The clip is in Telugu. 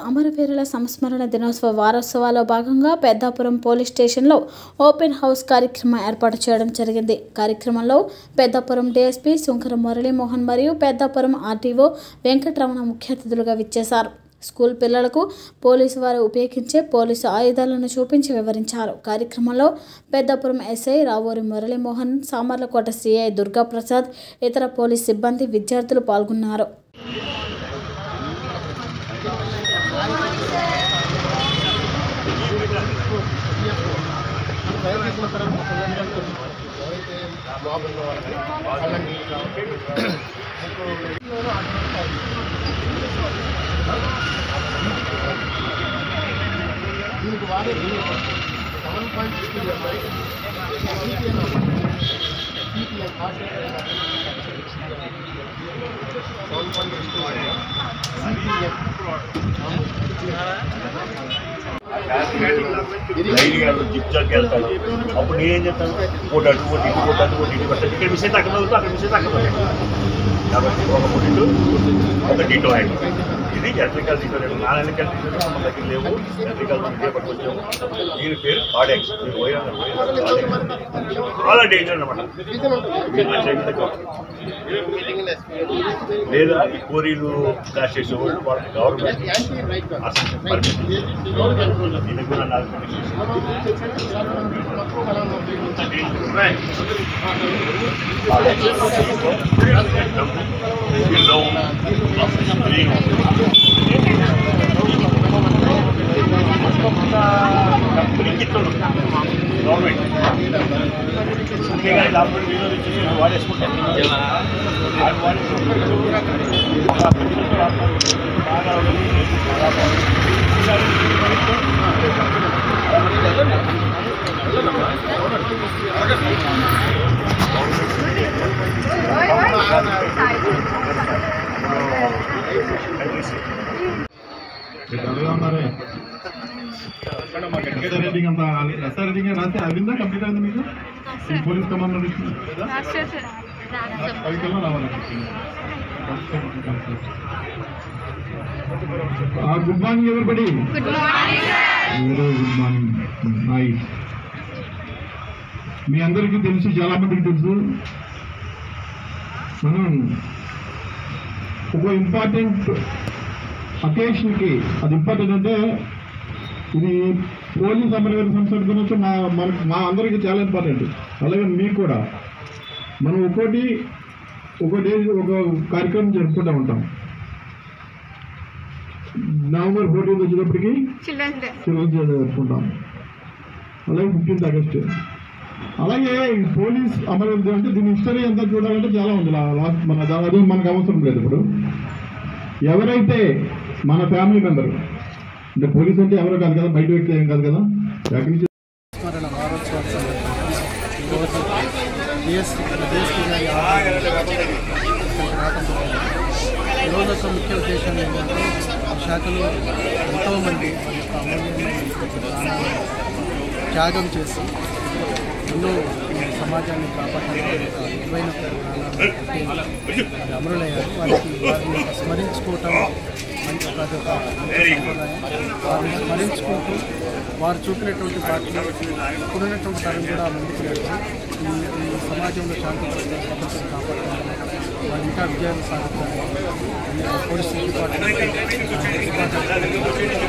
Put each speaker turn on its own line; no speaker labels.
అమరవీరుల సంస్మరణ దినోత్సవ వారోత్సవాల్లో భాగంగా పెద్దాపురం పోలీస్ స్టేషన్లో ఓపెన్ హౌస్ కార్యక్రమం ఏర్పాటు చేయడం జరిగింది కార్యక్రమంలో పెద్దాపురం డీఎస్పీ శుంకర మురళీమోహన్ మరియు పెద్దాపురం ఆర్టీఓ వెంకటరమణ ముఖ్య అతిథులుగా విచ్చేశారు స్కూల్ పిల్లలకు పోలీసు వారు ఉపయోగించే పోలీసు ఆయుధాలను చూపించి వివరించారు కార్యక్రమంలో పెద్దాపురం ఎస్ఐ రావూరి మురళీమోహన్ సామర్లకోట సిఐ దుర్గాప్రసాద్ ఇతర పోలీస్ సిబ్బంది విద్యార్థులు పాల్గొన్నారు
దీనికి వాడే seven point sixty seven point sixty
లైన్గా జిప్ జాక్ వెళ్తాను అప్పుడు నేనేం చెప్తాను ఒకటి అటు ఒకటి ఇటు ఒకటి అటు ఒకటి ఇటు పెట్టాను ఇక్కడ మిస్ అయితే అక్కడ వదులుతూ అక్కడ మిస్ అయితే అక్కడ వదులుతూ. కాబట్టి ఒక పొడిటు ఒక డిటో హ్యాండ్ ఇది electrical ditto non electrical ditto మన దగ్గర లేవు ఎలక్ట్రికల్ ఇదే పట్టుకొచ్చాము దీని పేరు కార్డెక్స్ మీరు పోయినా చాలా డేంజర్ అనమాట మీరు ఆ చేతి దగ్గర లేదా ఈ కోరీలు క్లాష్ చేసేవాళ్ళు వాళ్ళకి గవర్నమెంట్
యాంటీ రైట్
అసలు పర్మిషన్ దీనికి కూడా నాకు గవర్నమెంట్ అంతేగాని లాభం వినోదం ఇచ్చేసి వాడేసుకుంటారు
డల్గా ఉన్నారే ఎస్ఆర్ రేటింగ్ అంత ఎస్ఆర్ రేటింగ్ రాస్తే అవిందా కంప్లీట్ అయింది మీకు ఈ పోలీస్ కమాండ్ పది కల్లా రావాలి good morning everybody very good morning nice మీ అందరికీ తెలుసు చాలా మందికి తెలుసు మనం ఒక ఇంపార్టెంట్ అకేషన్కి అది ఇంపార్టెంట్ అంటే ఇది పోలీస్ అమరవీర సంస్థ గురించి మా మనకు మా అందరికీ చాలా ఇంపార్టెంట్ అలాగే మీకు కూడా మనం ఒక్కోటి ఒక డే ఒక కార్యక్రమం జరుపుకుంటూ ఉంటాం నవంబర్ ఫోర్టీన్త్ వచ్చేటప్పటికి
చిల్డ్రన్స్ డే
చిల్డ్రన్స్ డే జరుపుకుంటాం అలాగే ఫిఫ్టీన్త్ ఆగస్టు అలాగే ఈ పోలీస్ అమరవీరుడు అంటే దీని హిస్టరీ అంతా చూడాలంటే చాలా ఉంది లా- లాస్ట్ మన దా- అది మనకు అవసరం లేదు ఇప్పుడు ఎవరైతే మన ఫ్యామిలీ మెంబర్ అంటే పోలీస్ అంటే ఎవరో కాదు కదా బయట వ్యక్తి ఏం కాదు కదా ఎక్కడి నుంచి
స్మరణ వారోత్సవాల సందర్భంగా ఈరోజు డిఎస్ డిఎస్పీ గారి ఆధ్వర్యంలో ఇక్కడికి రావడం జరిగింది. ఈరోజు ఒక ముఖ్య ఉద్దేశం ఏంటంటే ఆ శాఖలో ఎంతోమంది వారి యొక్క అమూల్యమైన ప్రాణాలను త్యాగం చేసి ఎన్నో ఈ సమాజాన్ని కాపాడడానికి ఒక విలువైన ప్రాణాలను పెట్టి వారు అమరులయ్యారు వారికి వారిని స్మరించుకోవటం మంచి ఒక అదొక మంచి సంప్రదాయం వారిని స్మరించుకుంటూ వారు చూపినటువంటి బాధ్యత ఇప్పుడున్నటువంటి తరం కూడా ముందుకు వెళ్తూ ఈ ఈ సమాజంలో శాంతి భద్రతలు ప్రపంచం కాపాడుకోవాలి వారు ఇంకా విజయాలు సాధించాలి పోలీస్ డిపార్ట్మెంట్